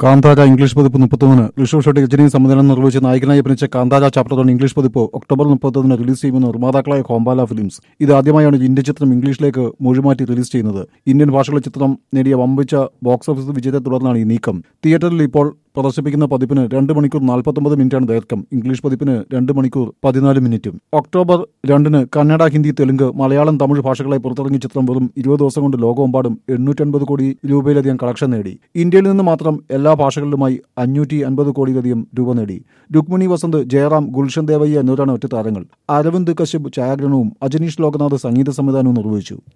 Kantara English പതിപ്പ് മുപ്പത്തൊന്നിന് ഋഷഭ് ഷെട്ടി രചനയും സംവിധാനം നിർവഹിച്ച് നായകനായി അഭിനയിച്ച കാന്താര ചാപ്റ്റർ വൺ ഇംഗ്ലീഷ് പതിപ്പ് ഒക്ടോബർ മുപ്പത്തൊന്നിന് റിലീസ് ചെയ്യുമെന്ന് നിർമ്മാതാക്കളായ ഹോംബാല ഫിലിംസ് ഇത് ആദ്യമായാണ് ഇന്ത്യൻ ചിത്രം ഇംഗ്ലീഷിലേക്ക് മൊഴിമാറ്റി റിലീസ് ചെയ്യുന്നത് ഇന്ത്യൻ ഭാഷകളിലെ ചിത്രം നേടിയ വമ്പിച്ച ബോക്സ് ഓഫീസ് വിജയത്തെ തുടർന്നാണ് ഈ നീക്കം തിയേറ്ററിൽ ഇപ്പോൾ പ്രദർശിപ്പിക്കുന്ന പതിപ്പിന് രണ്ട് മണിക്കൂർ നാൽപ്പത്തൊമ്പത് മിനിറ്റാണ് ദൈർഘ്യം ഇംഗ്ലീഷ് പതിപ്പിന് രണ്ട് മണിക്കൂർ പതിനാല് മിനിറ്റും ഒക്ടോബർ രണ്ടിന് കന്നഡ ഹിന്ദി തെലുങ്ക് മലയാളം തമിഴ് ഭാഷകളായി പുറത്തിറങ്ങിയ ചിത്രം വെറും ഇരുപത് ദിവസം കൊണ്ട് ലോകമെമ്പാടും എണ്ണൂറ്റൻപത് കോടി രൂപയിലധികം കളക്ഷൻ നേടി ഇന്ത്യയിൽ നിന്ന് മാത്രം എല്ലാ ഭാഷകളിലുമായി അഞ്ഞൂറ്റി അൻപത് കോടിയിലധികം രൂപ നേടി രുക്മിണി വസന്ത് ജയറാം ഗുൽഷൻ ദേവയ്യ എന്നിവരാണ് ഒറ്റ താരങ്ങൾ അരവിന്ദ് കശ്യപ് ഛായാഗ്രഹണവും അജനീഷ് ലോകനാഥ് സംഗീത സംവിധാനവും നിർവഹിച്ചു